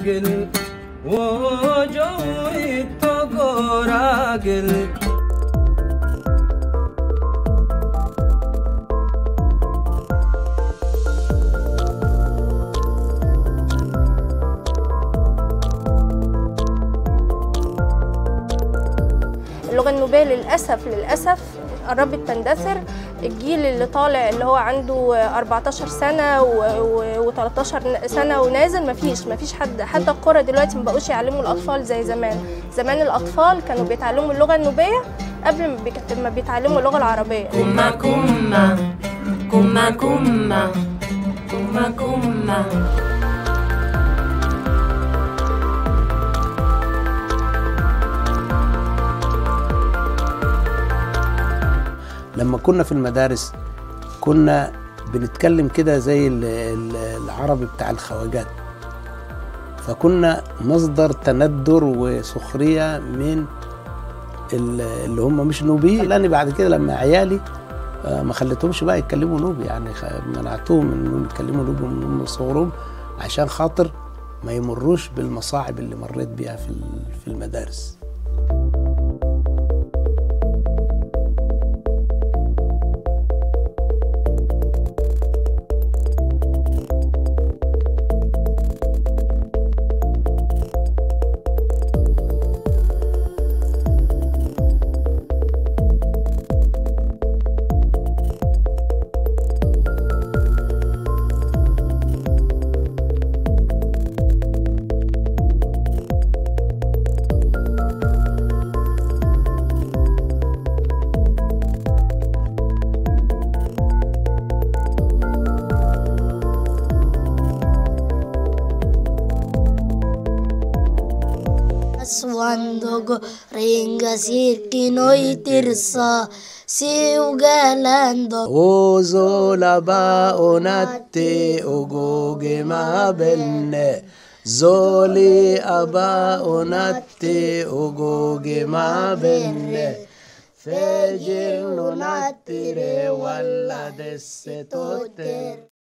راجل وجوي تقو راجل اللغة النوبية للأسف للأسف قربت تندثر الجيل اللي طالع اللي هو عنده 14 سنة و13 سنة ونازل مفيش مفيش حد حتى القرى دلوقتي ما بقوش يعلموا الأطفال زي زمان زمان الأطفال كانوا بيتعلموا اللغة النوبية قبل ما بيك- ما بيتعلموا اللغة العربية كما كما كما كما كما كما لما كنا في المدارس كنا بنتكلم كده زي ال- ال- العربي بتاع الخواجات فكنا مصدر تندر وسخرية من ال- اللي هم مش نوبيين لأن بعد كده لما عيالي آه، ما خليتهمش بقى يتكلموا نوبي يعني خ- منعتهم انهم يتكلموا نوبي من من صغرهم عشان خاطر ما يمروش بالمصاعب اللي مريت بيها في ال- في المدارس Aswandogo ringa sirkino itirsa si ugalando Ozola ba onatte ogoge ma benne Zoli aba onatte ogoge ma benne Fejil nonattire walla desse totter